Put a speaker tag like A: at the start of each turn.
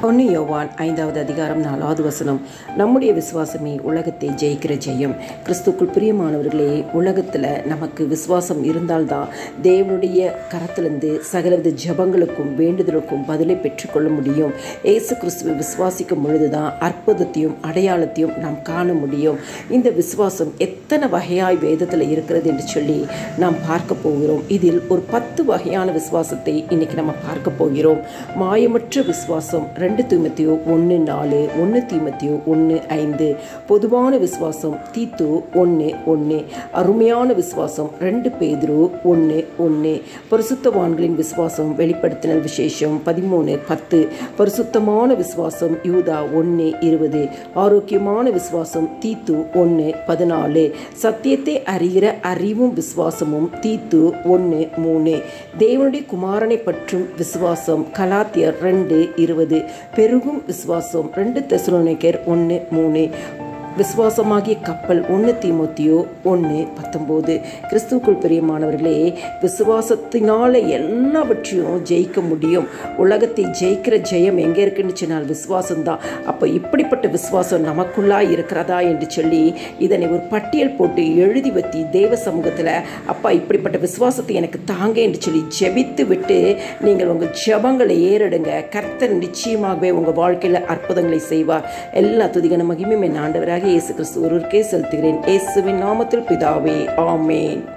A: ஒன்று யோவான் ஐந்தாவது அதிகாரம் நாலாவது வசனம் நம்முடைய விசுவாசமே உலகத்தை ஜெயிக்கிற ஜெயம் கிறிஸ்துக்குள் பிரியமானவர்களே உலகத்தில் நமக்கு விசுவாசம் இருந்தால்தான் தேவனுடைய கரத்திலிருந்து சகலவித ஜபங்களுக்கும் வேண்டுதலுக்கும் பதிலை பெற்றுக்கொள்ள முடியும் ஏசு கிறிஸ்துவை விசுவாசிக்கும் பொழுதுதான் அற்புதத்தையும் அடையாளத்தையும் நாம் காண முடியும் இந்த விசுவாசம் எத்தனை வகையாய் வேதத்தில் இருக்கிறது என்று சொல்லி நாம் பார்க்க போகிறோம் இதில் ஒரு பத்து வகையான விசுவாசத்தை இன்னைக்கு நம்ம பார்க்க போகிறோம் மாயமற்ற விசுவாசம் ரெண்டு தீமத்தியோ ஒன்று நாலு ஒன்று தீமத்தியோ ஒன்று ஐந்து பொதுவான விசுவாசம் தீத்து ஒன்று ஒன்று அருமையான விசுவாசம் ரெண்டு பேதுரு ஒன்று ஒன்று பரிசுத்தவான்களின் விசுவாசம் வெளிப்படுத்தினல் விசேஷம் பதிமூணு பத்து பரிசுத்தமான விசுவாசம் யூதா ஒன்று இருபது ஆரோக்கியமான விசுவாசம் தீத்து ஒன்று பதினாலு சத்தியத்தை அறிகிற அறிவும் விசுவாசமும் தீத்து ஒன்று மூணு தேவனுடைய குமாரனை பற்றும் விசுவாசம் கலாத்தியர் ரெண்டு இருபது பெருகும் விசுவாசம் ரெண்டு தெசலோனிக்கர் ஒன்று மூணு விசுவாசமாகிய கப்பல் ஒன்று தீமோத்தியோ ஒன்று பத்தொம்போது கிறிஸ்துவுக்குள் பிரியமானவர்களே விசுவாசத்தினால எல்லாவற்றையும் ஜெயிக்க முடியும் உலகத்தை ஜெயிக்கிற ஜெயம் எங்கே இருக்குன்னு சொன்னால் விசுவாசம்தான் அப்போ இப்படிப்பட்ட விசுவாசம் நமக்குள்ளா இருக்கிறதா என்று சொல்லி இதனை ஒரு பட்டியல் போட்டு எழுதி வத்தி தேவ சமூகத்தில் அப்பா இப்படிப்பட்ட விசுவாசத்தை எனக்கு தாங்க என்று சொல்லி ஜெபித்து விட்டு நீங்கள் உங்கள் ஜெபங்களை ஏறெடுங்க கர்த்தர் நிச்சயமாகவே உங்கள் வாழ்க்கையில் அற்புதங்களை செய்வார் எல்லா துதிகன மகிமையும் என் ஆண்டவராக இயேசு கிறிஸ்து ஒருவருக்கே செலுத்துகிறேன் இயேசுவின் நாமத்தில் பிதாவே ஆமேன்